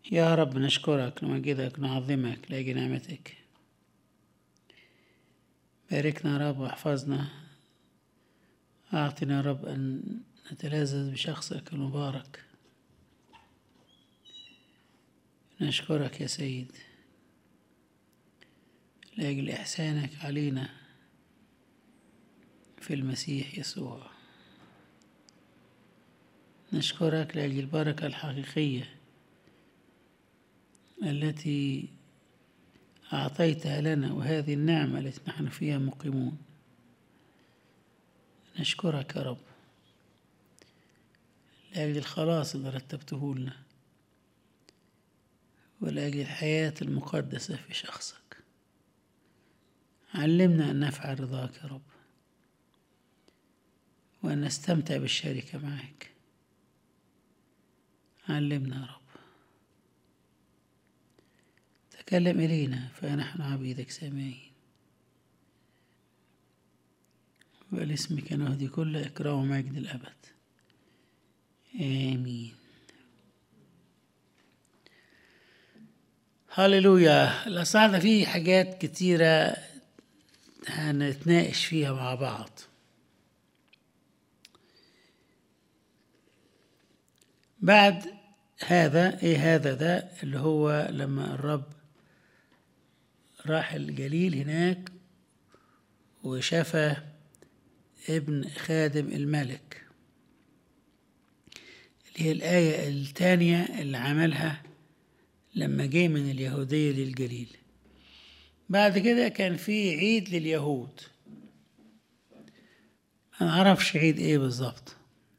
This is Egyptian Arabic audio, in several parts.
يا رب نشكرك نمجدك نعظمك لأجل نعمتك باركنا يا رب واحفظنا أعطنا يا رب أن نتلذذ بشخصك المبارك نشكرك يا سيد لأجل إحسانك علينا في المسيح يسوع نشكرك لأجل البركة الحقيقية التي أعطيتها لنا وهذه النعمة التي نحن فيها مقيمون نشكرك يا رب لأجل الخلاص اللي رتبته لنا ولأجل الحياة المقدسة في شخصك علمنا أن نفعل رضاك يا رب وأن نستمتع بالشركة معك علمنا يا رب تكلم إلينا فنحن عبيدك سامعين ولاسمك نهدي كل إكرام ومجد الأبد آمين هللويا الأصحاح ده فيه حاجات كتيرة هنتناقش فيها مع بعض بعد هذا ايه هذا ده اللي هو لما الرب راح الجليل هناك وشفى ابن خادم الملك اللي هي الآية الثانية اللي عملها لما جه من اليهودية للجليل بعد كده كان في عيد لليهود ما نعرفش عيد ايه بالظبط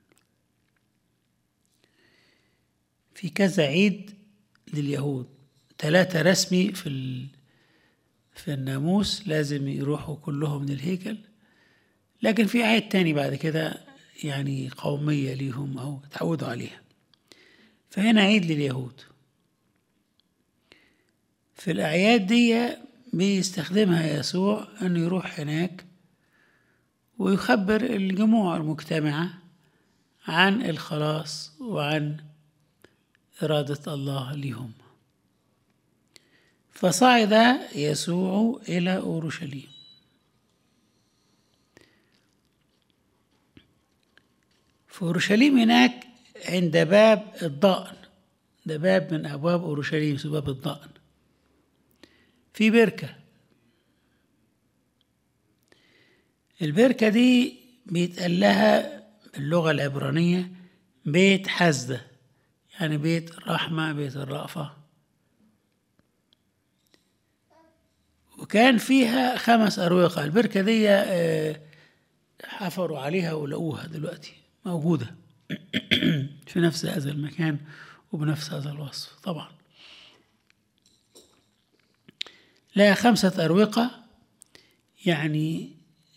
في كذا عيد لليهود ثلاثة رسمي في ال... في الناموس لازم يروحوا كلهم للهيكل لكن في عيد تاني بعد كده يعني قومية ليهم أو تعودوا عليها فهنا عيد لليهود في الأعياد دي بيستخدمها يسوع أنه يروح هناك ويخبر الجموع المجتمعة عن الخلاص وعن إرادة الله لهم فصعد يسوع إلى أورشليم في أورشليم هناك عند باب الضأن ده باب من أبواب أورشليم اسمه باب الضأن في بركة البركة دي بيتقال لها باللغة العبرانية بيت حزدة يعني بيت الرحمة بيت الرأفة وكان فيها خمس أروقة البركة دي حفروا عليها ولقوها دلوقتي موجودة في نفس هذا المكان وبنفس هذا الوصف طبعا لها خمسة أروقة يعني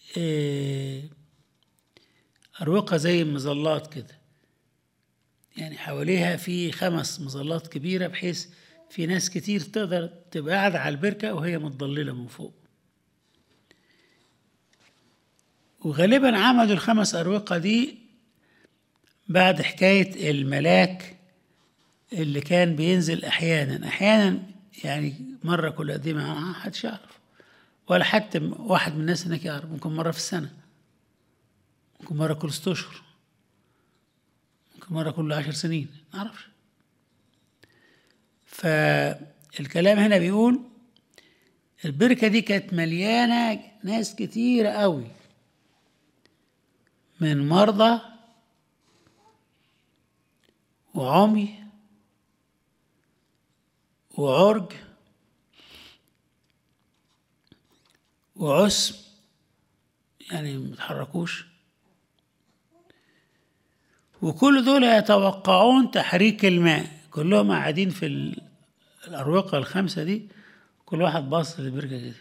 أروقة زي مظلات كده يعني حواليها في خمس مظلات كبيرة بحيث في ناس كتير تقدر تبقى قاعدة على البركة وهي متضللة من فوق وغالبا عملوا الخمس أروقة دي بعد حكاية الملاك اللي كان بينزل أحيانا أحيانا يعني مرة كل قد ايه ما حدش يعرف ولا حتى واحد من الناس هناك يعرف ممكن مرة في السنة ممكن مرة كل ست أشهر ممكن مرة كل عشر سنين ما أعرفش فالكلام هنا بيقول البركة دي كانت مليانة ناس كتيرة قوي من مرضى وعمي وعرج وعسم يعني متحركوش وكل دول يتوقعون تحريك الماء كلهم قاعدين في الأروقة الخمسة دي كل واحد باص للبركة كده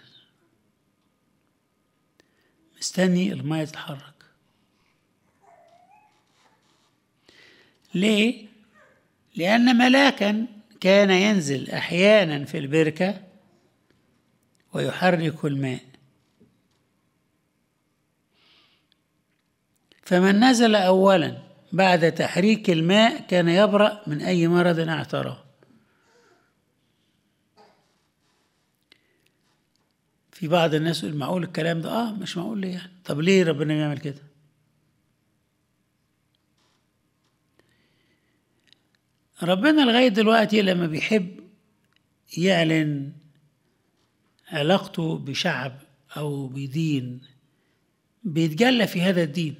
مستني الماء تتحرك ليه؟ لأن ملاكا كان ينزل أحيانا في البركة ويحرك الماء فمن نزل أولا بعد تحريك الماء كان يبرأ من أي مرض اعتراه في بعض الناس يقول معقول الكلام ده اه مش معقول ليه يعني طب ليه ربنا بيعمل كده ربنا لغاية دلوقتي لما بيحب يعلن علاقته بشعب أو بدين بيتجلى في هذا الدين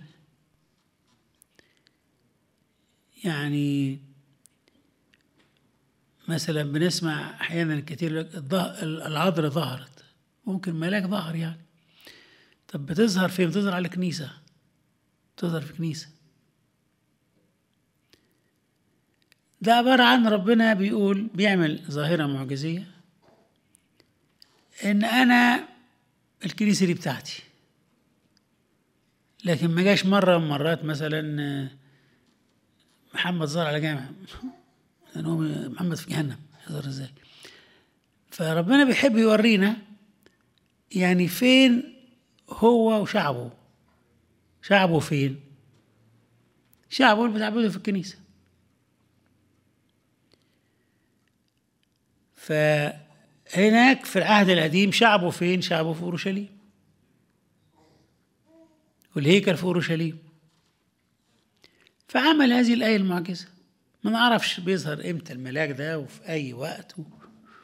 يعني مثلا بنسمع أحيانا كتير لك الظه- العذراء ظهرت ممكن ملاك ظهر يعني طب بتظهر فين؟ بتظهر على كنيسة بتظهر في كنيسة ده عبارة عن ربنا بيقول بيعمل ظاهرة معجزية إن أنا الكنيسة دي بتاعتي لكن ما جاش مرة من مرات مثلا آه، محمد ظهر على جامع لأن هو محمد في جهنم يظهر ازاي فربنا بيحب يورينا يعني فين هو وشعبه شعبه فين شعبه اللي بتعبده في الكنيسة فهناك في العهد القديم شعبه فين شعبه في أورشليم والهيكل في أورشليم فعمل هذه الآية المعجزة ما نعرفش بيظهر امتى الملاك ده وفي أي وقت و...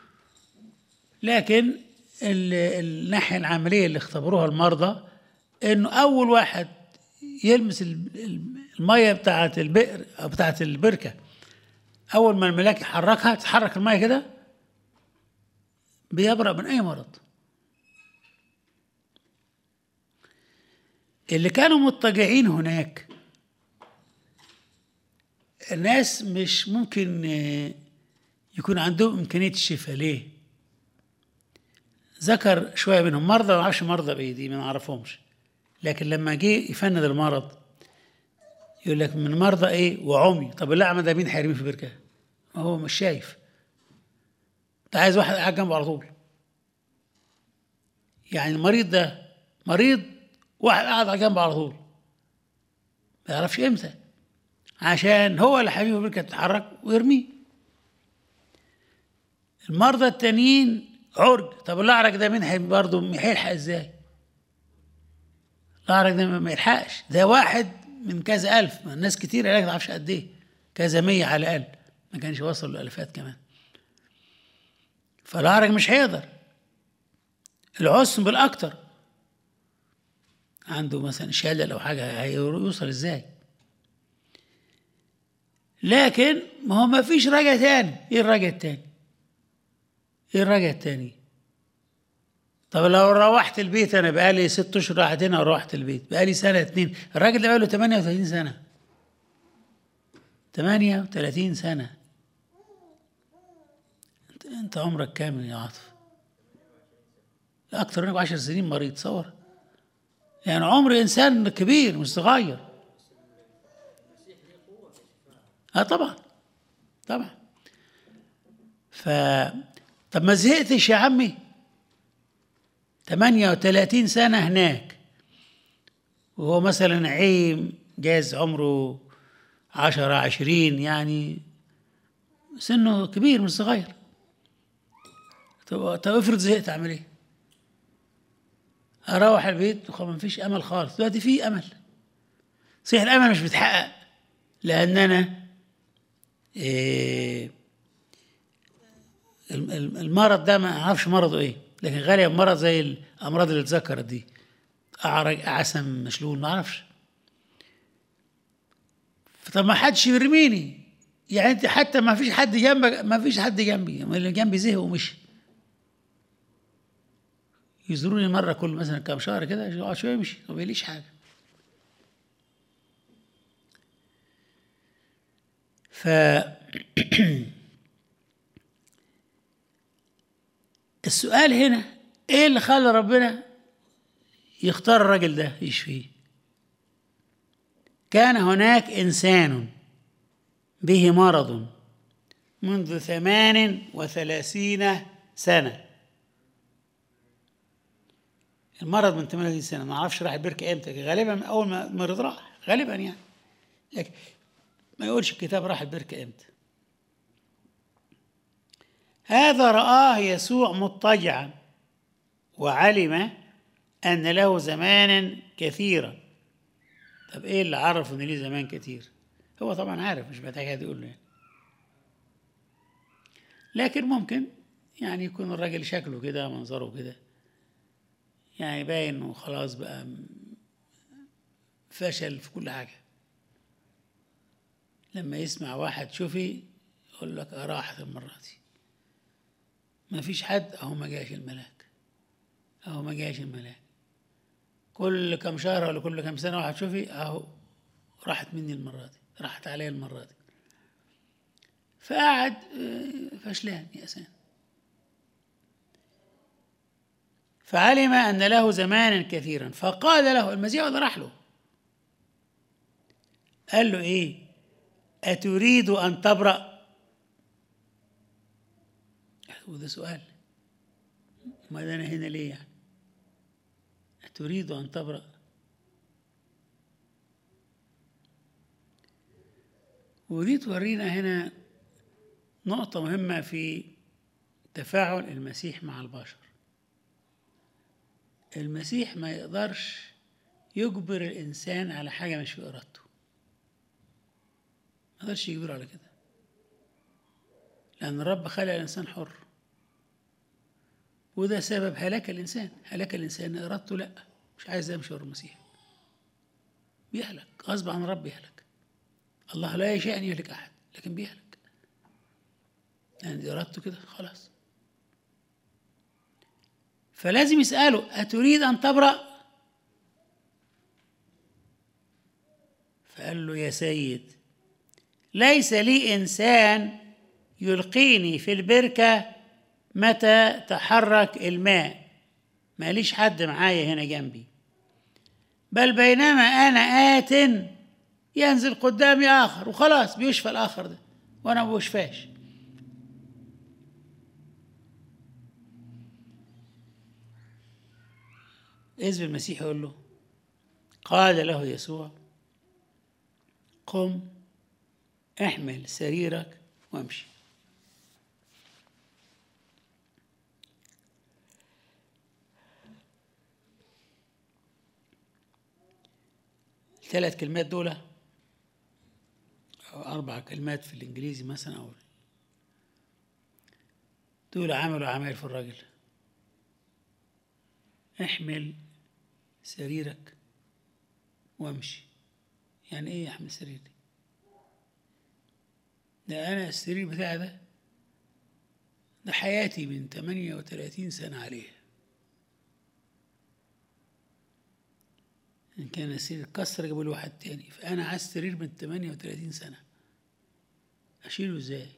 لكن ال- الناحية العملية اللي اختبروها المرضى إنه أول واحد يلمس ال- ال- المية بتاعة البئر أو بتاعة البركة أول ما الملاك يحركها تتحرك المية كده بيبرأ من أي مرض اللي كانوا مضطجعين هناك الناس مش ممكن آه، يكون عندهم إمكانية الشفاء ليه؟ ذكر شوية منهم مرضى ما اعرفش مرضى بإيه دي ما نعرفهمش لكن لما جه يفند المرض يقول لك من مرضى إيه وعمي طب الأعمى ده مين هيرميه في بركة؟ ما هو مش شايف ده عايز واحد قاعد جنبه على طول يعني المريض ده مريض واحد قاعد على جنبه على طول ما يعرفش امتى عشان هو اللي حبيبه بركة تتحرك ويرميه المرضى التانيين عرج طب الاعرج ده مين هي- برضه هيلحق ازاي؟ الاعرج ده ما- ما يلحقش ده واحد من كذا الف ما الناس كتير علاج ما تعرفش قد ايه كذا مية على الاقل ما كانش وصل للالفات كمان فالاعرج مش هيقدر العسم بالاكتر عنده مثلا شلل او حاجه هيوصل ازاي لكن ما هو ما فيش رجع تاني ايه الرجع التاني ايه الرجع التاني طب لو روحت البيت انا بقالي ست اشهر قاعد هنا وروحت البيت بقالي سنه اتنين الراجل ده بقاله 38 سنه 38 سنه انت, انت عمرك كام يا عاطف لا اكتر منك 10 سنين مريض تصور يعني عمر انسان كبير مش صغير اه طبعا طبعا ف طب ما زهقتش يا عمي 38 سنة هناك وهو مثلا عيم جاز عمره عشرة عشرين يعني سنه كبير مش صغير طب طب افرض زهقت اعمل ايه؟ اروح البيت وخلاص ما فيش امل خالص دلوقتي في امل صحيح الامل مش بيتحقق لان انا إيه الم- الم- المرض ده ما اعرفش مرضه ايه لكن غالبا مرض زي الامراض اللي اتذكرت دي اعرج اعسم مشلول ما اعرفش طب ما حدش يرميني يعني انت حتى ما فيش حد جنبك ما فيش حد جنبي اللي جنبي زهق ومشي يزوروني مره كل مثلا كام شهر كده يقعد شويه يمشي ما بيليش حاجه ف السؤال هنا ايه اللي خلى ربنا يختار الراجل ده يشفيه كان هناك انسان به مرض منذ ثمان وثلاثين سنة المرض من 38 سنة ما اعرفش راح البركة امتى غالبا اول ما المرض راح غالبا يعني لكن ما يقولش الكتاب راح البركة امتى هذا رآه يسوع مضطجعا وعلم أن له زمانا كثيرا طب إيه اللي عرف إن ليه زمان كتير هو طبعا عارف مش محتاج حد يقول له يعني. لكن ممكن يعني يكون الراجل شكله كده منظره كده يعني باين انه خلاص بقى م- فشل في كل حاجة لما يسمع واحد شوفي يقول لك راحت المرة دي ما فيش حد اهو ما جاش الملاك اهو ما جاش الملاك كل كم شهر ولا كل كم سنة واحد شوفي اهو راحت مني المرة دي راحت علي المرة دي فقعد آه، فشلان يأسان فعلم أن له زمانا كثيرا فقال له المسيح اللي راح له قال له إيه أتريد أن تبرأ وده سؤال ما أنا هنا ليه يعني أتريد أن تبرأ ودي تورينا هنا نقطة مهمة في تفاعل المسيح مع البشر المسيح ما يقدرش يجبر الإنسان على حاجة مش في إرادته ما يقدرش يجبره على كده لأن الرب خلق الإنسان حر وده سبب هلاك الإنسان هلاك الإنسان إرادته لأ مش عايز يمشي ورا المسيح بيهلك غصب عن الرب يهلك الله لا يشاء أن يهلك أحد لكن بيهلك لأن دي إرادته كده خلاص فلازم يسأله أتريد أن تبرأ؟ فقال له يا سيد ليس لي إنسان يلقيني في البركة متى تحرك الماء ماليش حد معايا هنا جنبي بل بينما أنا آت ينزل قدامي آخر وخلاص بيشفى الآخر ده وأنا ما بشفاش إذ المسيح يقول له قال له يسوع قم احمل سريرك وامشي الثلاث كلمات دول أو أربع كلمات في الإنجليزي مثلا أو دول عملوا عمايل في الراجل احمل سريرك وامشي يعني ايه احمل سريري ده انا السرير بتاعي ده ده حياتي من 38 سنة عليه إن كان السرير اتكسر جابوا له واحد تاني فأنا عايز سرير من 38 سنة أشيله إزاي؟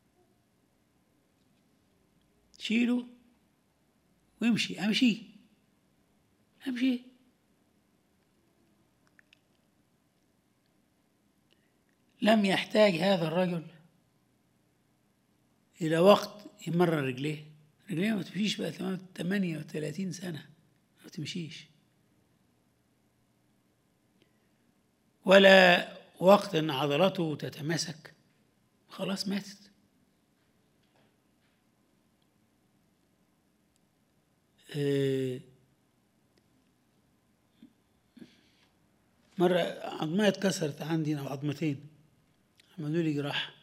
شيله وامشي أمشي أمشي لم يحتاج هذا الرجل إلى وقت يمرر رجليه رجليه ما تمشيش بقى 38 سنة ما تمشيش ولا وقت ان عضلاته تتماسك خلاص ماتت آه، مرة عظمية اتكسرت عندي أو عظمتين عملوا لي جراحة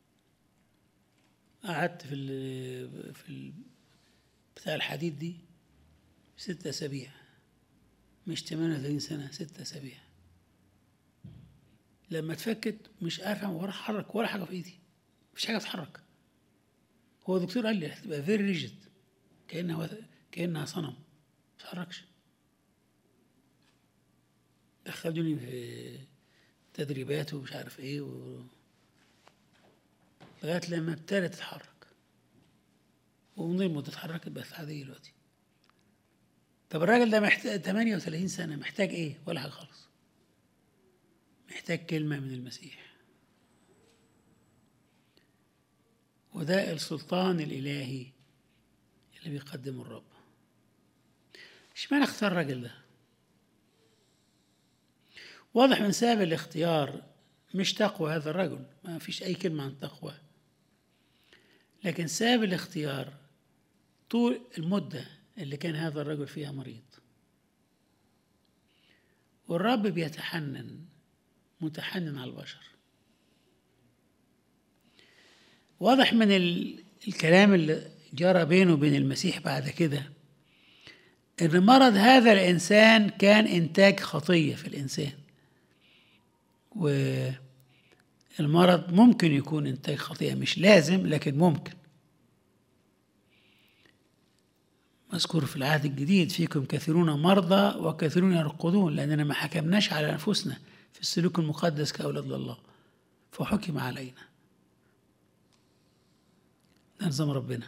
قعدت في ال في ال بتاع الحديد دي ست أسابيع مش 38 سنة ست أسابيع لما اتفكت مش عارف اعمل ولا احرك ولا حاجه في ايدي مفيش حاجه تتحرك هو الدكتور قال لي هتبقى فيري ريجيد كانها كانها صنم ما تتحركش دخلوني في تدريبات ومش عارف ايه و... لغايه لما ابتدت تتحرك ومن المدة اتحركت بقت عادية دلوقتي طب الراجل ده محتاج 38 سنة محتاج ايه؟ ولا حاجة خالص محتاج كلمة من المسيح وده السلطان الإلهي اللي بيقدمه الرب اشمعنى اختار الراجل ده واضح من سبب الاختيار مش تقوى هذا الرجل ما فيش أي كلمة عن تقوى لكن سبب الاختيار طول المدة اللي كان هذا الرجل فيها مريض والرب بيتحنن متحنن على البشر واضح من ال- الكلام اللي جرى بينه وبين المسيح بعد كده ان مرض هذا الانسان كان انتاج خطيه في الانسان والمرض ممكن يكون انتاج خطيه مش لازم لكن ممكن مذكور في العهد الجديد فيكم كثيرون مرضى وكثيرون يرقدون لأننا ما حكمناش على أنفسنا في السلوك المقدس كأولاد الله فحكم علينا ده نظام ربنا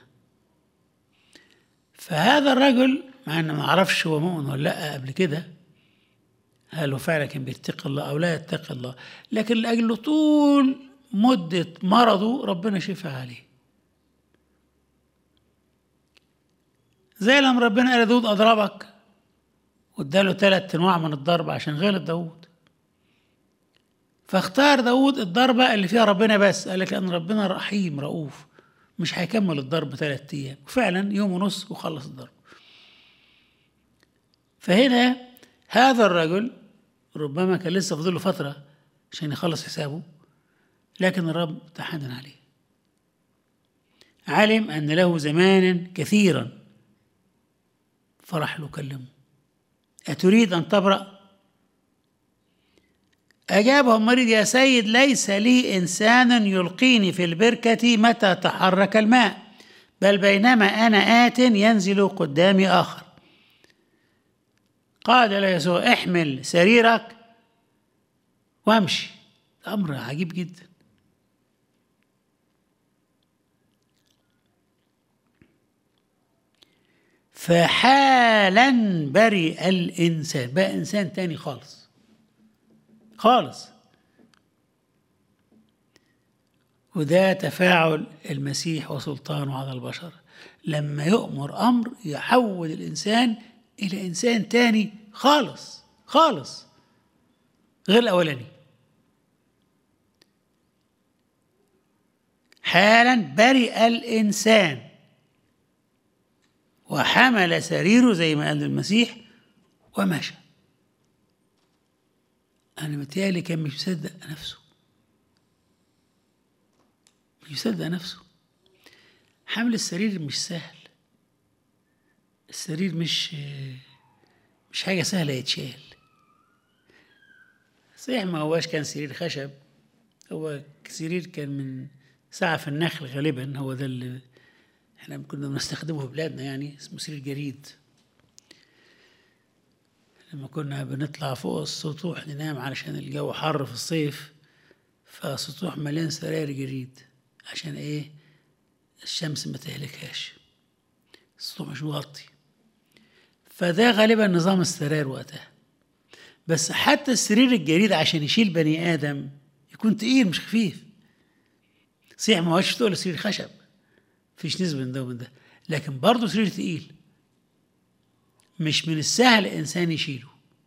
فهذا الرجل مع ان ما اعرفش هو مؤمن ولا لا قبل كده هل هو فعلا كان بيتقي الله او لا يتقي الله لكن لاجل طول مده مرضه ربنا شفى عليه زي لما ربنا قال داود اضربك واداله ثلاث انواع من الضرب عشان غلط داود فاختار داود الضربة اللي فيها ربنا بس قال لك لأن ربنا رحيم رؤوف مش هيكمل الضرب ثلاثة أيام وفعلا يوم ونص وخلص الضرب فهنا هذا الرجل ربما كان لسه فاضل له فترة عشان يخلص حسابه لكن الرب تحنن عليه علم أن له زمانا كثيرا فراح له كلمه أتريد أن تبرأ أجابه المريض يا سيد ليس لي إنسان يلقيني في البركة متى تحرك الماء بل بينما أنا آت ينزل قدامي آخر قال له يسوع احمل سريرك وامشي أمر عجيب جدا فحالا برئ الإنسان بقى إنسان تاني خالص خالص وده تفاعل المسيح وسلطانه على البشر لما يؤمر أمر يحول الإنسان إلى إنسان تاني خالص خالص غير الأولاني حالا برئ الإنسان وحمل سريره زي ما قال المسيح ومشى أنا متهيألي كان مش مصدق نفسه مش مصدق نفسه حمل السرير مش سهل السرير مش مش حاجة سهلة يتشال صحيح ما هواش كان سرير خشب هو سرير كان من سعف النخل غالبا هو ده اللي احنا كنا بنستخدمه في بلادنا يعني اسمه سرير جريد لما كنا بنطلع فوق السطوح ننام علشان الجو حر في الصيف فسطوح مليان سراير جريد عشان ايه الشمس ما تهلكهاش السطوح مش مغطي فده غالبا نظام السراير وقتها بس حتى السرير الجريد عشان يشيل بني ادم يكون تقيل مش خفيف صحيح ما هوش تقول سرير خشب فيش نسبة من ده ومن ده لكن برضه سرير تقيل مش من السهل الإنسان يشيله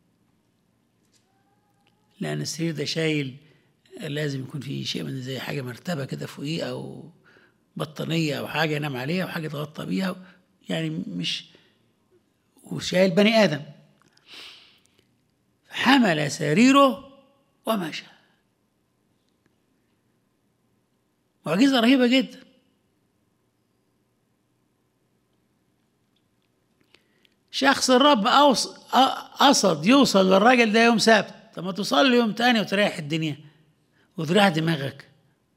لأن السرير ده شايل لازم يكون فيه شيء من زي حاجة مرتبة كده فوقيه أو بطانية أو حاجة ينام عليها أو حاجة يتغطى بيها يعني مش وشايل بني آدم حمل سريره ومشى معجزة رهيبة جدا شخص الرب أوص... قصد يوصل للراجل ده يوم سبت طب ما تصلي يوم تاني وتريح الدنيا وتريح دماغك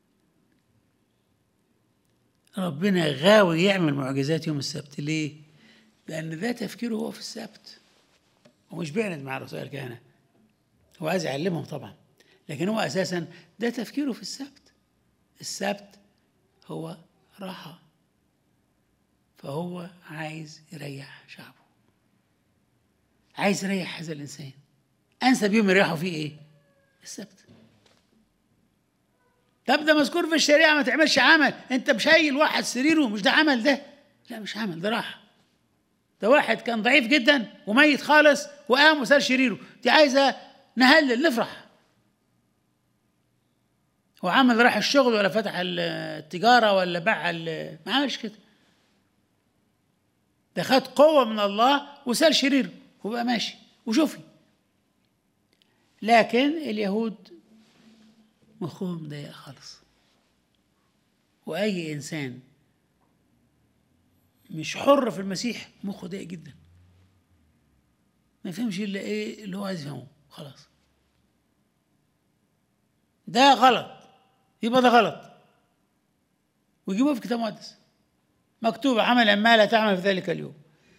ربنا غاوي يعمل معجزات يوم السبت ليه؟ لأن ده تفكيره هو في السبت ومش بيعند مع رسائل الكهنة هو عايز يعلمهم طبعا لكن هو أساسا ده تفكيره في السبت السبت هو راحة فهو عايز يريح شعبه عايز يريح هذا الإنسان أنسب يوم يريحوا فيه إيه؟ السبت طب ده مذكور في الشريعة ما تعملش عمل أنت مشايل واحد سريره مش ده عمل ده لا مش عمل ده راحة ده واحد كان ضعيف جدا وميت خالص وقام وسال شريره دي عايزة نهلل نفرح هو عمل راح الشغل ولا فتح التجارة ولا باع ما عملش كده ده خد قوة من الله وسال شريره وبقى ماشي وشوفي لكن اليهود مخهم ضيق خالص وأي إنسان مش حر في المسيح مخه ضيق جدا ما يفهمش إلا إيه اللي هو عايز يفهمه خلاص ده غلط يبقى ده غلط ويجيبوه في كتاب مقدس مكتوب عمل ما لا تعمل في ذلك اليوم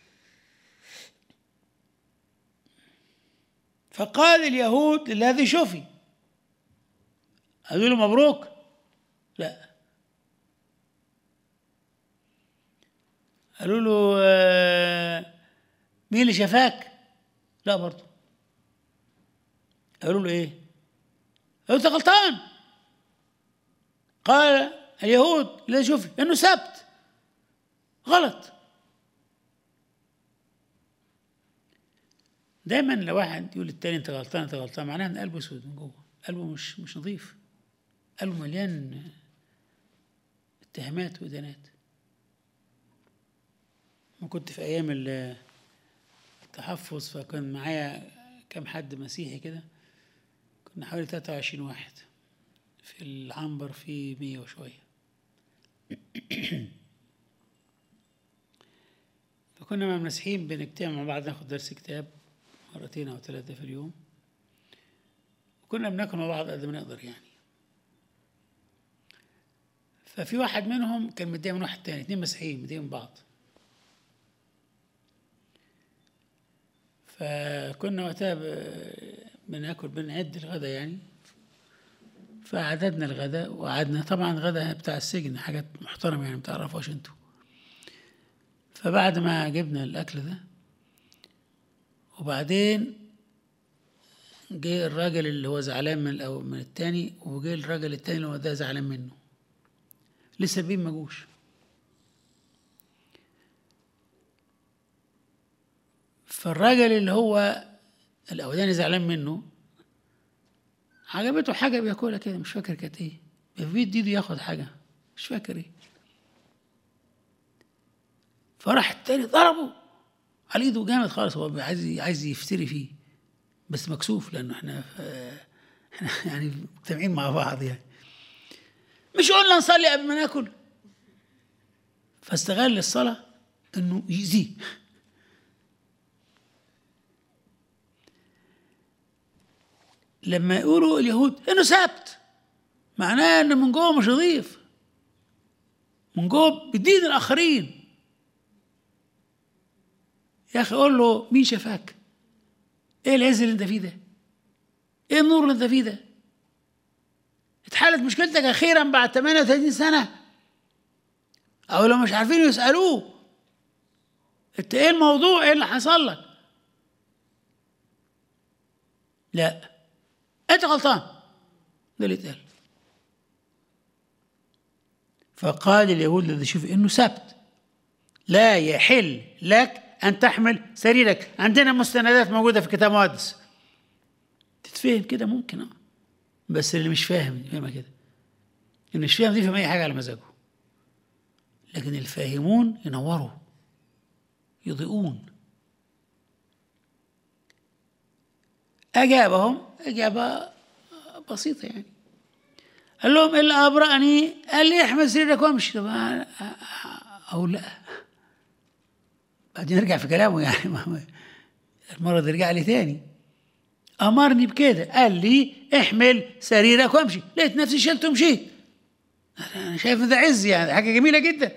فقال اليهود للذي شفي قالوا له مبروك لا قالوا له آه، مين اللي شفاك لا برضه قالوا له ايه قالوا انت غلطان قال اليهود لا شوفي انه سبت غلط دايما لو واحد يقول للتاني انت غلطان انت غلطان معناها ان قلبه اسود من جوه قلبه مش مش نظيف قلبه مليان اتهامات وادانات ما كنت في ايام ال- التحفظ فكان معايا كام حد مسيحي كده كنا حوالي 23 واحد في العنبر في 100 وشويه فكنا مع المسيحيين بنجتمع مع بعض ناخد درس كتاب مرتين او ثلاثه في اليوم وكنا بناكل مع بعض قد ما نقدر يعني ففي واحد منهم كان متضايق من واحد تاني اتنين مسيحيين متضايقين من بعض فكنا وقتها ب- بناكل بنعد الغدا يعني فعددنا الغداء وقعدنا طبعا غدا بتاع السجن حاجات محترمه يعني ما تعرفوش انتوا فبعد ما جبنا الاكل ده وبعدين جه الراجل اللي هو زعلان من الأول من التاني وجه الراجل التاني اللي هو ده زعلان منه لسه بين ما جوش فالراجل اللي هو الاولاني زعلان منه عجبته حاجه بياكلها كده مش فاكر كانت ايه بيفيد ايده ياخد حاجه مش فاكر ايه فراح التاني ضربه على ايده جامد خالص هو عايز عايز يفتري فيه بس مكسوف لانه احنا احنا يعني مجتمعين مع بعض يعني مش قلنا نصلي قبل ما ناكل فاستغل الصلاه انه يأذيه لما يقولوا اليهود انه سبت معناه ان من جوه مش نظيف من جوه بيدين الاخرين يا اخي قول له مين شفاك ايه العز اللي انت فيه ده ايه النور اللي انت فيه ده اتحلت مشكلتك اخيرا بعد 38 سنه او لو مش عارفين يسالوه انت ايه الموضوع ايه اللي حصل لك لا انت غلطان ده اللي اتقال فقال اليهود الذي شوف انه سبت لا يحل لك ان تحمل سريرك عندنا مستندات موجوده في كتاب مقدس تتفهم كده ممكن اه بس اللي مش فاهم يفهمها كده اللي مش فاهم دي يفهم اي حاجه على مزاجه لكن الفاهمون ينوروا يضيئون أجابهم إجابة بسيطة يعني قال لهم اللي أبرأني قال لي احمل سريرك وامشي طب أو لا بعدين يرجع في كلامه يعني المرة دي رجع لي تاني أمرني بكده قال لي احمل سريرك وامشي لقيت نفسي شلت ومشيت أنا شايف ده عز يعني حاجة جميلة جدا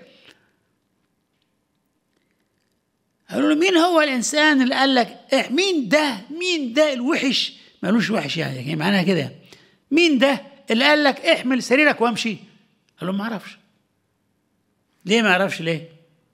قالوا له مين هو الانسان اللي قال لك إيه مين ده مين ده الوحش مالوش وحش يعني, يعني معناها كده مين ده اللي قال لك احمل سريرك وامشي قال له ما اعرفش ليه ما اعرفش ليه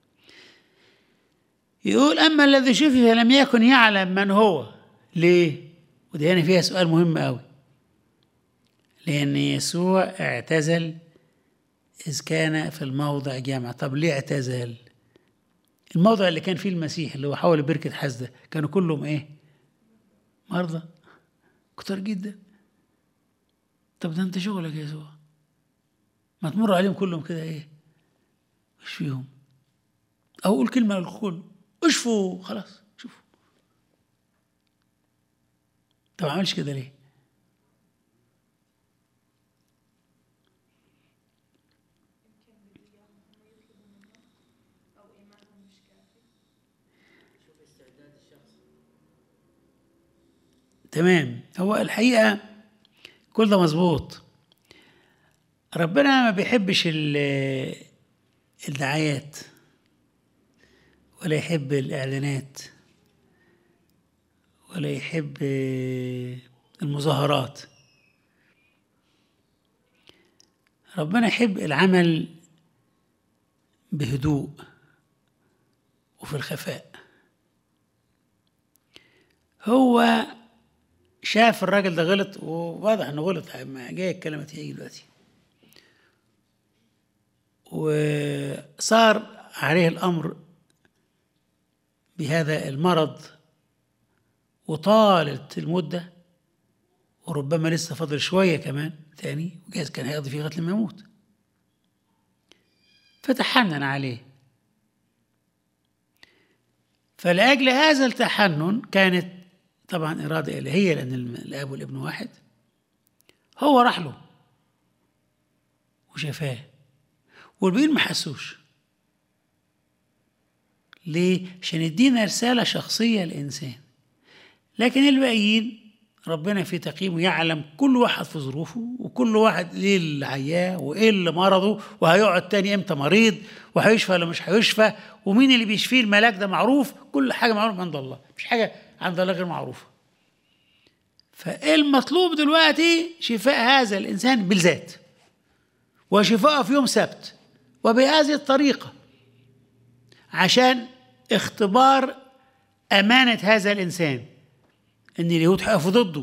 يقول اما الذي شفي فلم يكن يعلم من هو ليه ودي هنا فيها سؤال مهم قوي لان يسوع اعتزل اذ كان في الموضع جامع طب ليه اعتزل الموضع اللي كان فيه المسيح اللي هو حول بركة حزدة كانوا كلهم ايه مرضى كتار جدا طب ده انت شغلك يا يسوع ما تمر عليهم كلهم كده ايه مش فيهم او قول كلمة للكل اشفوا خلاص شوفوا طب ما عملش كده ليه تمام هو الحقيقة كل ده مظبوط ربنا ما بيحبش ال- الدعايات ولا يحب الإعلانات ولا يحب المظاهرات ربنا يحب العمل بهدوء وفي الخفاء هو شاف الراجل ده غلط وواضح انه غلط ما جاي الكلمة هيجي دلوقتي وصار عليه الامر بهذا المرض وطالت المدة وربما لسه فاضل شوية كمان تاني وجايز كان هيقضي فيه لغاية لما يموت فتحنن عليه فلأجل هذا التحنن كانت طبعا إرادة إلهية لأن الأب والابن واحد هو راح له وشفاه والباقيين ما حسوش ليه؟ عشان يدينا رسالة شخصية للإنسان لكن الباقيين ربنا في تقييمه يعلم كل واحد في ظروفه وكل واحد ليه اللي عياه وايه اللي مرضه وهيقعد تاني امتى مريض وهيشفى ولا مش هيشفى ومين اللي بيشفيه الملاك ده معروف كل حاجه معروفه عند الله مش حاجه عند الله غير معروفه فالمطلوب دلوقتي شفاء هذا الانسان بالذات وشفاءه في يوم سبت وبهذه الطريقه عشان اختبار امانه هذا الانسان ان اليهود هيقفوا ضده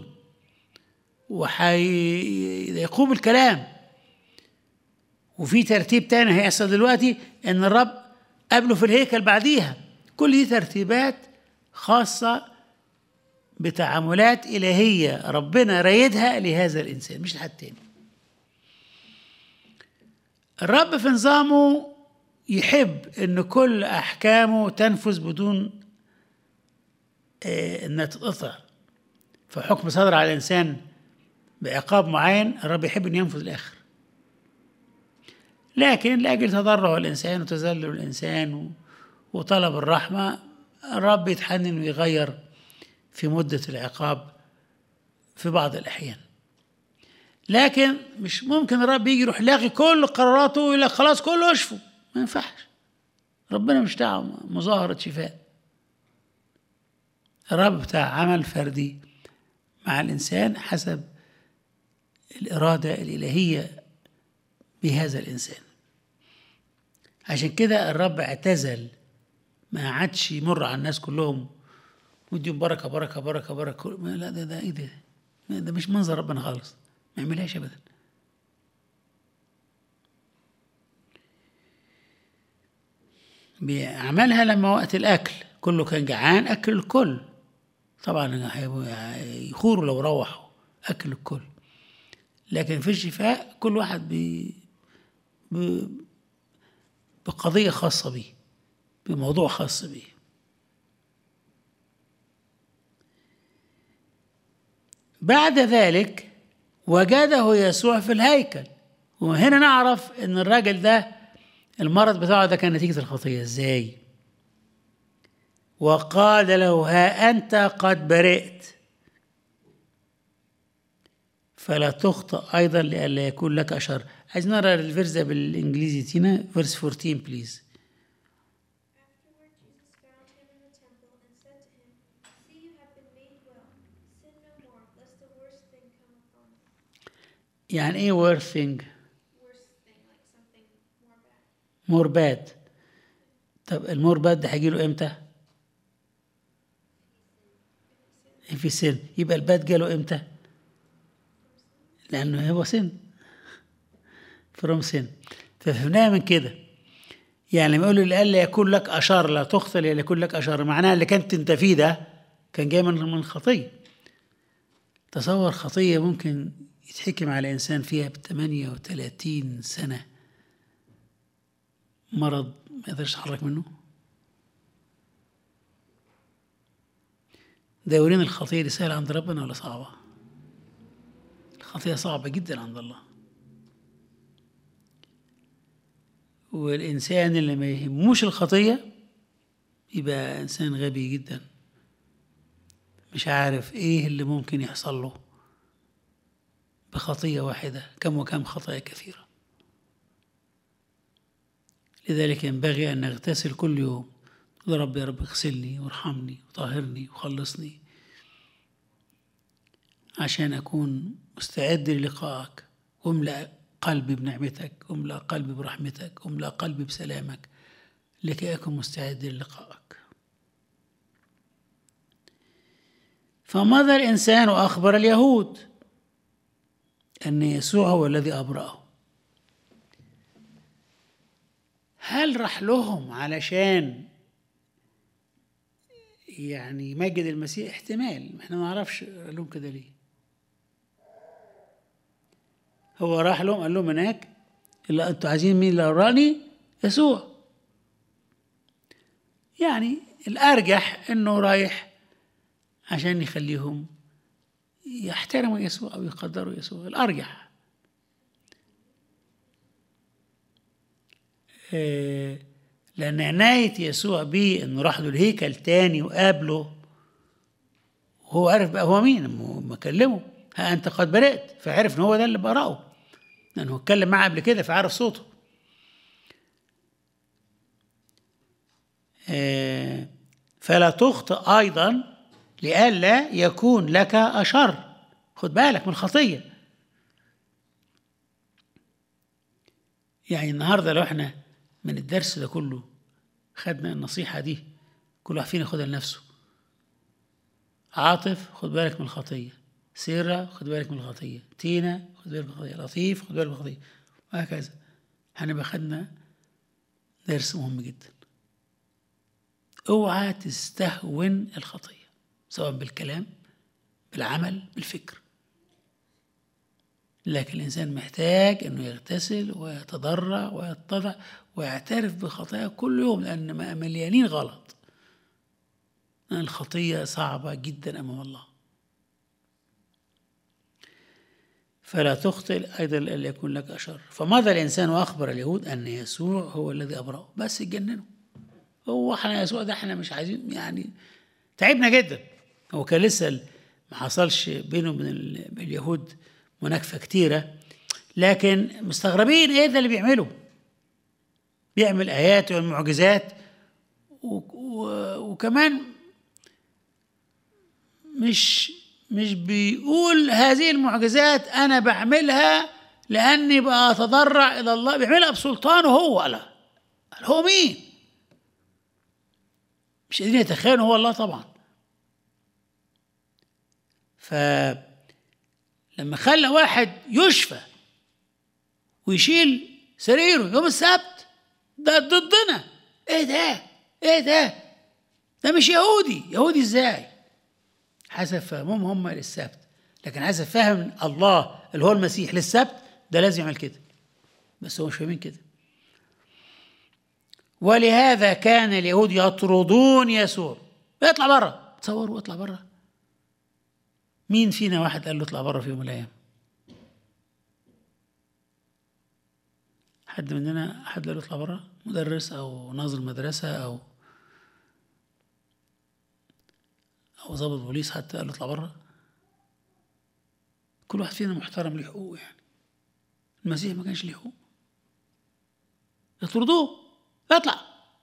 وهيقوم الكلام وفي ترتيب تاني هيحصل دلوقتي ان الرب قابله في الهيكل بعديها كل دي ترتيبات خاصة بتعاملات إلهية ربنا رايدها لهذا الإنسان مش لحد تاني الرب في نظامه يحب ان كل احكامه تنفذ بدون آه، انها تتقطع فحكم صدر على الانسان بعقاب معين الرب يحب ان ينفذ الاخر لكن لاجل تضرع الانسان وتذلل الانسان و- وطلب الرحمه الرب يتحنن ويغير في مده العقاب في بعض الاحيان لكن مش ممكن الرب يجي يروح لاغي كل قراراته ويقول لك خلاص كله اشفوا ما ينفعش ربنا مش بتاع مظاهرة شفاء الرب بتاع عمل فردي مع الإنسان حسب الإرادة الإلهية بهذا الإنسان عشان كده الرب اعتزل ما عادش يمر على الناس كلهم ويديهم بركة بركة بركة بركة ما لا ده ده إيه ده ده مش منظر ربنا خالص ما يعملهاش أبدا بيعملها لما وقت الأكل كله كان جعان أكل الكل طبعا هيبقوا يخوروا لو روحوا أكل الكل لكن في الشفاء كل واحد بي ب... بقضية خاصة بيه بموضوع خاص بيه بعد ذلك وجده يسوع في الهيكل وهنا نعرف ان الراجل ده المرض بتاعه ده كان نتيجة الخطية ازاي وقال له ها أنت قد برئت فلا تخطئ أيضا لئلا يكون لك شر عايز نرى الفيرس ده بالإنجليزي تينا فيرس 14 بليز Afterward, Jesus found him in the temple and said to him, See, you have been made well. Sin no more, lest the worst thing come upon you. يعني إيه worst thing Worst thing, like something more bad. more bad طب المور باد ده هيجي له امتى؟ في سن يبقى الباد جاله امتى؟ لأنه هو سن فروم سن ففهمناها من كده يعني لما يقول له لا يكون لك أشار لا تخطل لا يكون لك أشار معناها اللي كنت انت فيه ده كان جاي من من خطية تصور خطية ممكن يتحكم على إنسان فيها ب 38 سنة مرض ما يقدرش يتحرك منه ده يورينا الخطية دي سهلة عند ربنا ولا صعبة الخطية صعبة جدا عند الله والإنسان اللي ما يهموش الخطية يبقى إنسان غبي جدا مش عارف إيه اللي ممكن يحصل له بخطية واحدة كم وكم خطايا كثيرة لذلك ينبغي أن نغتسل كل يوم يا رب يا رب اغسلني وارحمني وطهرني وخلصني عشان أكون مستعد للقائك واملأ قلبي بنعمتك واملأ قلبي برحمتك واملأ قلبي بسلامك لكي أكون مستعد للقائك فمضى الإنسان وأخبر اليهود أن يسوع هو الذي أبرأه هل راح لهم علشان يعني يمجد المسيح احتمال احنا ما نعرفش قال لهم كده ليه هو راح لهم قال لهم هناك الا انتوا عايزين مين اللي راني يسوع يعني الارجح انه رايح عشان يخليهم يحترموا يسوع او يقدروا يسوع الارجح آه، لأن عناية يسوع بيه إنه راح له الهيكل تاني وقابله وهو عرف بقى هو مين ما كلمه ها أنت قد برئت فعرف إن هو ده اللي برأه لأنه اتكلم معاه قبل كده فعرف صوته آه، فلا تخطئ أيضا لئلا يكون لك أشر خد بالك من الخطية يعني النهارده لو احنا من الدرس ده كله خدنا النصيحة دي كل واحد فينا ياخدها لنفسه عاطف خد بالك من الخطية سيرة خد بالك من الخطية تينا خد بالك من الخطية لطيف خد بالك من الخطية وهكذا هنبقى خدنا درس مهم جدا اوعى تستهون الخطية سواء بالكلام بالعمل بالفكر لكن الإنسان محتاج أنه يغتسل ويتضرع ويتضع ويعترف بخطاياه كل يوم لأن مليانين غلط لأن الخطية صعبة جدا أمام الله فلا تخطئ أيضا ألا يكون لك أشر فمضى الإنسان وأخبر اليهود أن يسوع هو الذي أبرأه بس اتجننوا هو احنا يسوع ده احنا مش عايزين يعني تعبنا جدا هو كان لسه ما حصلش بينه وبين اليهود مناكفة كتيرة لكن مستغربين ايه ده اللي بيعمله بيعمل ايات والمعجزات و... و... وكمان مش مش بيقول هذه المعجزات انا بعملها لاني بتضرع الى الله بيعملها بسلطانه هو لا هو مين مش قادرين يتخيلوا هو الله طبعا ف لما خلى واحد يشفى ويشيل سريره يوم السبت ده ضدنا ايه ده ايه ده ده مش يهودي يهودي ازاي حسب فهمهم هم للسبت لكن حسب فهم الله اللي هو المسيح للسبت ده لازم يعمل كده بس هو مش فاهمين كده ولهذا كان اليهود يطردون يسوع اطلع بره تصوروا اطلع بره مين فينا واحد قال له اطلع بره في يوم من الايام حد مننا حد قال له اطلع بره مدرس او ناظر مدرسه او او ضابط بوليس حتى قال له اطلع بره كل واحد فينا محترم له حقوق يعني المسيح ما كانش له حقوق يطردوه اطلع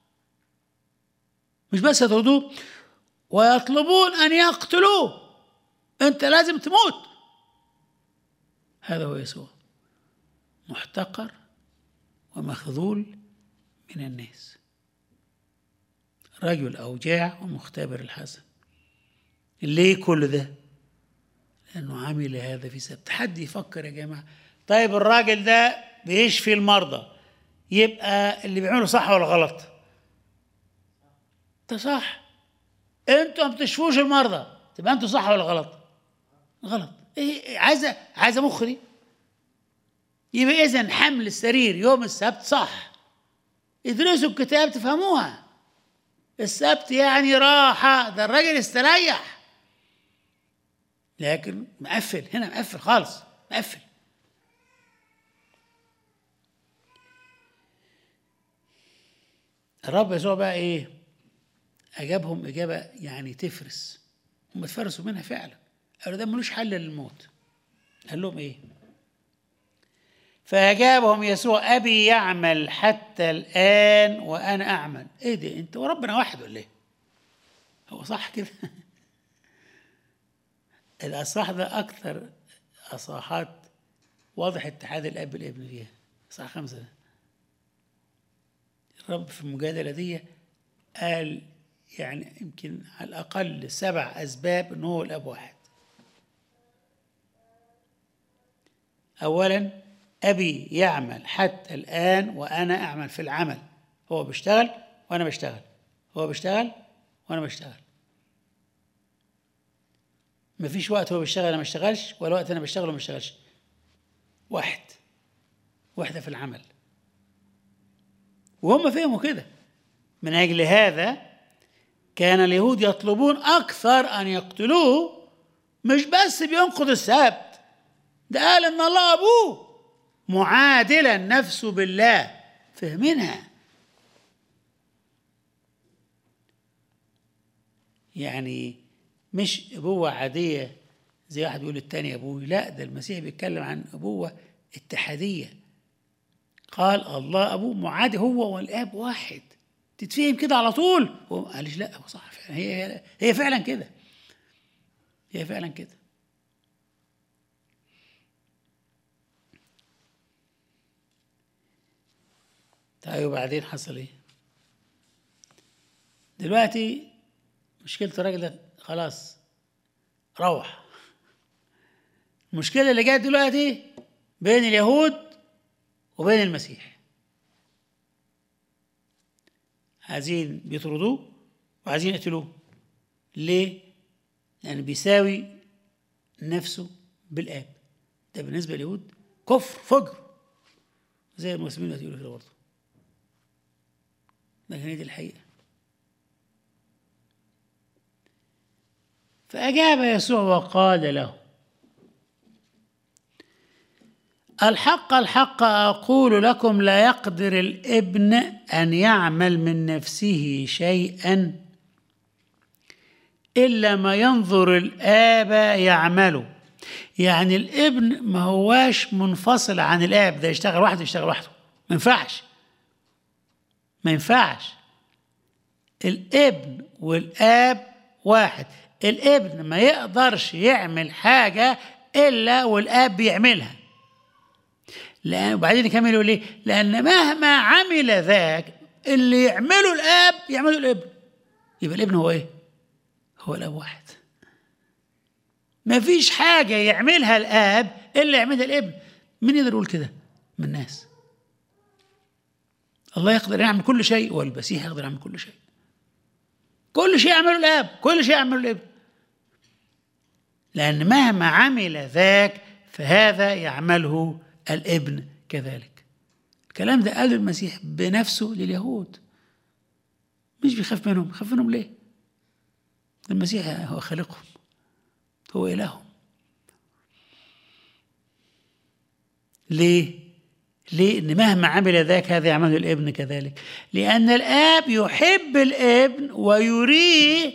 مش بس يطردوه ويطلبون ان يقتلوه انت لازم تموت هذا هو يسوع محتقر ومخذول من الناس رجل أوجاع ومختبر الحسن ليه كل ده لأنه عمل هذا في سبت حد يفكر يا جماعة طيب الراجل ده بيشفي المرضى يبقى اللي بيعمله صح ولا غلط ده صح انتوا ما بتشفوش المرضى تبقى انتوا صح ولا غلط غلط ايه عايزه عايزه مخ دي يبقى اذا حمل السرير يوم السبت صح ادرسوا الكتاب تفهموها السبت يعني راحة ده الراجل استريح لكن مقفل هنا مقفل خالص مقفل الرب يسوع بقى ايه اجابهم اجابه يعني تفرس هم اتفرسوا منها فعلا قالوا ده ملوش حل للموت قال لهم ايه فأجابهم يسوع أبي يعمل حتى الآن وأنا أعمل إيه ده أنت وربنا واحد ولا إيه هو صح كده الأصح ده أكثر أصاحات واضح اتحاد الأب بالابن فيها صح خمسة ده الرب في المجادلة دي قال يعني يمكن على الأقل سبع أسباب إن هو الأب واحد أولا أبي يعمل حتى الآن وأنا أعمل في العمل هو بيشتغل وأنا بشتغل هو بيشتغل وأنا بشتغل مفيش وقت هو بيشتغل أنا ما اشتغلش ولا وقت أنا بشتغل وما اشتغلش واحد وحدة في العمل وهم فهموا كده من أجل هذا كان اليهود يطلبون أكثر أن يقتلوه مش بس بينقض السبت ده قال إن الله أبوه معادلا نفسه بالله فهمينها يعني مش أبوة عادية زي واحد يقول التاني أبوي لا ده المسيح بيتكلم عن أبوة اتحادية قال الله أبوه معادي هو والآب واحد تتفهم كده على طول هو قالش لا هو صح فعلا هي هي فعلا كده هي فعلا كده طيب وبعدين حصل ايه؟ دلوقتي مشكلة الراجل ده خلاص روح المشكلة اللي جت دلوقتي بين اليهود وبين المسيح عايزين بيطردوه وعايزين يقتلوه ليه؟ لأنه بيساوي نفسه بالآب ده بالنسبة لليهود كفر فجر زي المسلمين اللي يقولوا كده برضه لكن هي دي الحقيقة فأجاب يسوع وقال له الحق الحق أقول لكم لا يقدر الابن أن يعمل من نفسه شيئا إلا ما ينظر الآب يعمله يعني الابن ما هواش منفصل عن الآب ده يشتغل وحده يشتغل وحده ما ينفعش ما ينفعش الابن والآب واحد الابن ما يقدرش يعمل حاجة إلا والآب بيعملها لأن وبعدين يكمل يقول ليه؟ لأن مهما عمل ذاك اللي يعمله الآب يعمله الابن يبقى الابن هو إيه؟ هو الآب واحد ما فيش حاجة يعملها الآب إلا يعملها الابن مين يقدر يقول كده؟ من الناس الله يقدر يعمل كل شيء والمسيح يقدر يعمل كل شيء كل شيء يعمله الاب كل شيء يعمله الابن لان مهما عمل ذاك فهذا يعمله الابن كذلك الكلام ده قاله المسيح بنفسه لليهود مش بيخاف منهم بيخاف منهم ليه المسيح هو خالقهم هو إلههم ليه ليه؟ إن مهما عمل ذاك هذا يعمله الابن كذلك لأن الآب يحب الابن ويريه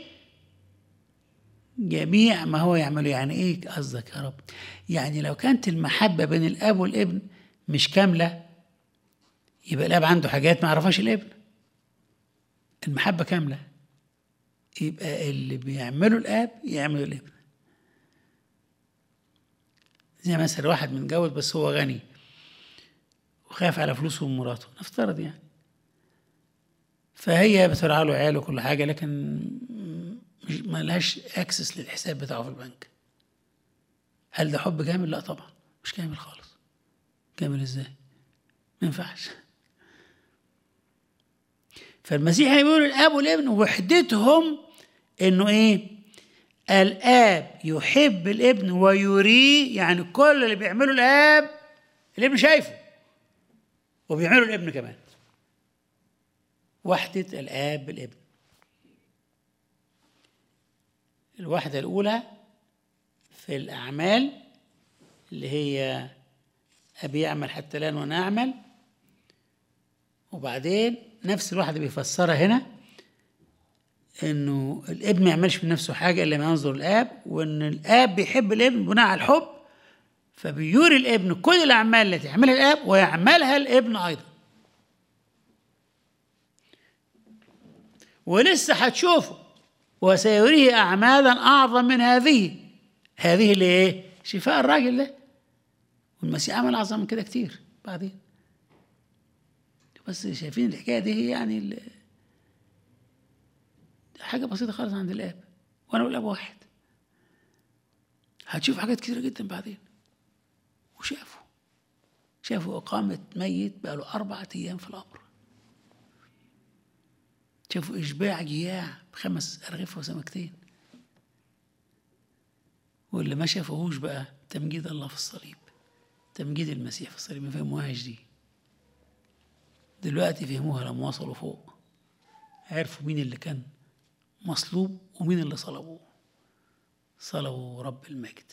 جميع ما هو يعمله يعني إيه قصدك يا رب يعني لو كانت المحبة بين الآب والابن مش كاملة يبقى الآب عنده حاجات ما يعرفهاش الابن المحبة كاملة يبقى اللي بيعمله الآب يعمله الابن زي مثلا واحد متجوز بس هو غني وخاف على فلوسه ومراته نفترض يعني فهي بترعى له عياله وكل حاجه لكن مش ما لهاش اكسس للحساب بتاعه في البنك هل ده حب كامل؟ لا طبعا مش كامل خالص كامل ازاي؟ ما ينفعش فالمسيح يقول الاب والابن وحدتهم انه ايه؟ الاب يحب الابن ويريه يعني كل اللي بيعمله الاب الابن شايفه وبيعملوا الابن كمان وحدة الآب بالابن الوحدة الأولى في الأعمال اللي هي أبي يعمل حتى لا وأنا أعمل وبعدين نفس الواحد بيفسرها هنا انه الابن ما يعملش من نفسه حاجه الا ما ينظر الاب وان الاب بيحب الابن بناء على الحب فبيوري الابن كل الاعمال التي يعملها الاب ويعملها الابن ايضا ولسه هتشوفه وسيريه اعمالا اعظم من هذه هذه اللي ايه شفاء الراجل ده والمسيح عمل اعظم من كده كتير بعدين بس شايفين الحكايه دي هي يعني ال- حاجه بسيطه خالص عند الاب وانا والاب واحد هتشوف حاجات كتيره جدا بعدين وشافوا شافوا إقامة ميت بقاله أربعة أيام في القبر شافوا إشباع جياع بخمس أرغفة وسمكتين واللي ما شافوهوش بقى تمجيد الله في الصليب تمجيد المسيح في الصليب ما فهموهاش دي دلوقتي فهموها لما وصلوا فوق عرفوا مين اللي كان مصلوب ومين اللي صلبوه صلبوا رب المجد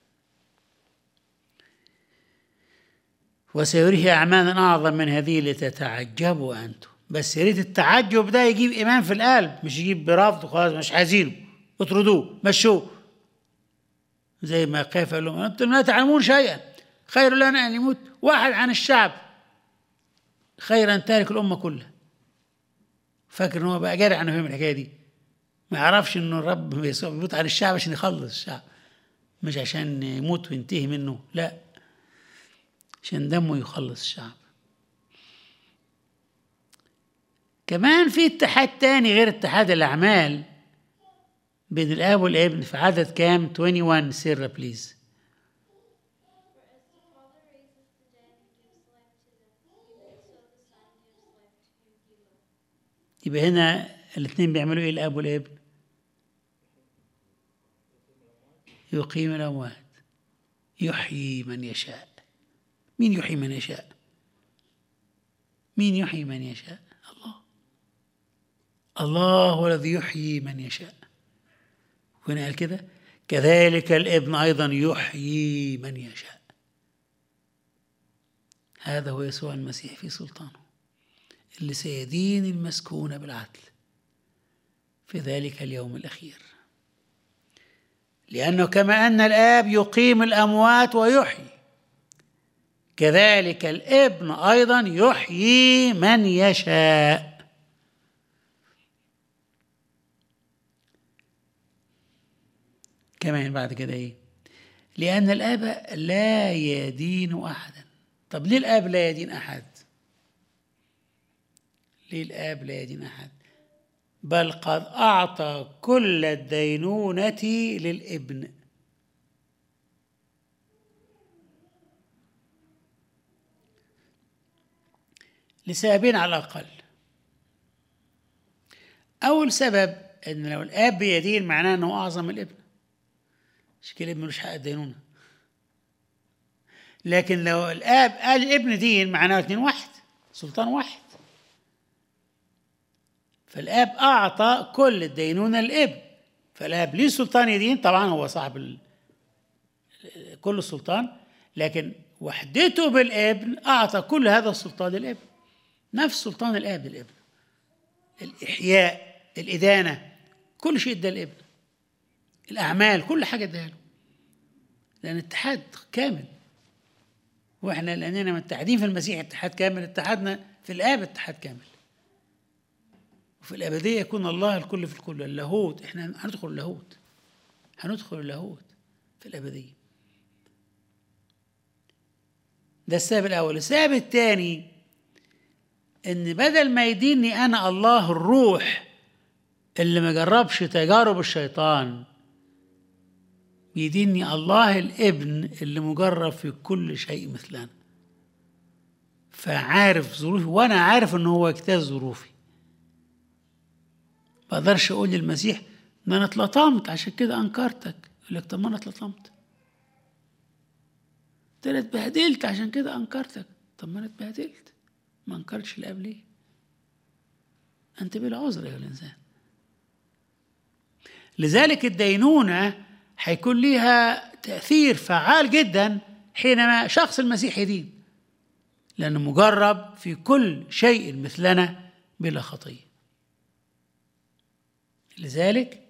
وسيريه أعمالا أعظم من هذه لتتعجبوا أنتم بس يا ريت التعجب ده يجيب إيمان في القلب مش يجيب برفض خلاص مش عايزينه اطردوه مشوه زي ما قاف قال لهم أنتم لا تعلمون شيئا خير لنا أن يموت واحد عن الشعب خير أن تهلك الأمة كلها فاكر إن هو بقى جاري عنه فهم الحكاية دي ما يعرفش إنه الرب يسوع بيموت عن الشعب عشان يخلص الشعب مش عشان يموت وينتهي منه لا عشان دمه يخلص الشعب كمان في اتحاد تاني غير اتحاد الأعمال بين الآب والابن في عدد كام 21 سيرة بليز For as the Father raises the dead and gives life to them, even so the Son gives life to whom he will. يبقى هنا الاثنين بيعملوا ايه الاب والابن يقيم الاموات يحيي من يشاء مين يحيي من يشاء مين يحيي من يشاء الله الله هو الذي يحيي من يشاء وهنا قال كده كذلك الابن ايضا يحيي من يشاء هذا هو يسوع المسيح في سلطانه اللي سيدين المسكون بالعدل في ذلك اليوم الأخير لأنه كما أن الآب يقيم الأموات ويحيي كذلك الابن أيضا يحيي من يشاء كمان بعد كده إيه لأن الآب لا يدين أحدا طب ليه الآب لا يدين أحد ليه الآب لا يدين أحد بل قد أعطى كل الدينونة للابن لسببين على الأقل أول سبب إن لو الآب بيدين معناه إنه أعظم من الابن مش كده الابن ملوش حق الدينونة لكن لو الآب قال الابن دين معناه اتنين واحد سلطان واحد فالاب اعطى كل الدينونه للابن فالاب ليه سلطان يدين طبعا هو صاحب ال... كل السلطان لكن وحدته بالابن اعطى كل هذا السلطان للابن نفس سلطان الاب للابن الاحياء الادانه كل شيء ادى الابن الاعمال كل حاجه اداها له لان اتحاد كامل واحنا لاننا متحدين في المسيح اتحاد كامل اتحدنا في الاب اتحاد كامل وفي الأبدية يكون الله الكل في الكل اللاهوت احنا هندخل اللاهوت هندخل اللاهوت في الأبدية ده السبب الأول السبب الثاني إن بدل ما يديني أنا الله الروح اللي ما جربش تجارب الشيطان يديني الله الابن اللي مجرب في كل شيء مثلنا فعارف ظروفي وأنا عارف إن هو يجتاز ظروفي ما اقدرش اقول للمسيح ان انا اتلطمت عشان كده انكرتك يقول لك طب ما انا اتلطمت ده انا اتبهدلت عشان كده انكرتك طب ما انا اتبهدلت ما انكرتش اللي قبليه انت بلا عذر يا الانسان لذلك الدينونه هيكون ليها تأثير فعال جدا حينما شخص المسيح يدين لأنه مجرب في كل شيء مثلنا بلا خطية لذلك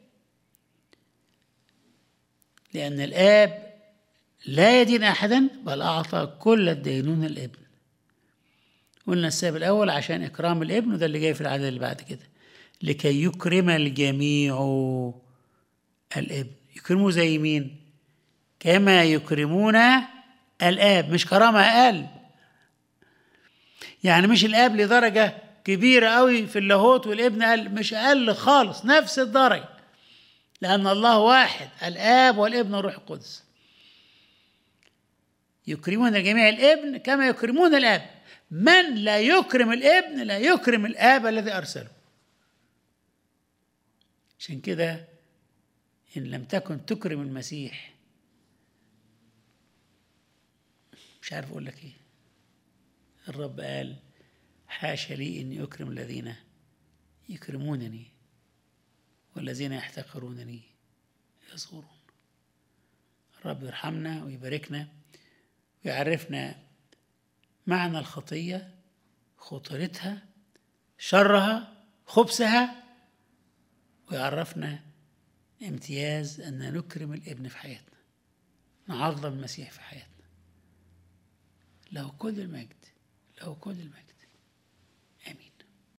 لأن الآب لا يدين أحدا بل أعطى كل الدينون الابن قلنا السبب الأول عشان إكرام الابن وده اللي جاي في العدد اللي بعد كده لكي يكرم الجميع الابن يكرموه زي مين كما يكرمون الآب مش كرامة أقل يعني مش الآب لدرجة كبيرة قوي في اللاهوت والابن أقل مش أقل خالص نفس الدرجة لأن الله واحد الآب والابن والروح القدس يكرمون جميع الابن كما يكرمون الآب من لا يكرم الابن لا يكرم الآب الذي أرسله عشان كده إن لم تكن تكرم المسيح مش عارف أقول لك إيه الرب قال حاشا لي إني أكرم الذين يكرمونني والذين يحتقرونني يصغرون الرب يرحمنا ويباركنا ويعرفنا معنى الخطية خطورتها شرها خبثها ويعرفنا امتياز أن نكرم الابن في حياتنا نعظم المسيح في حياتنا له كل المجد له كل المجد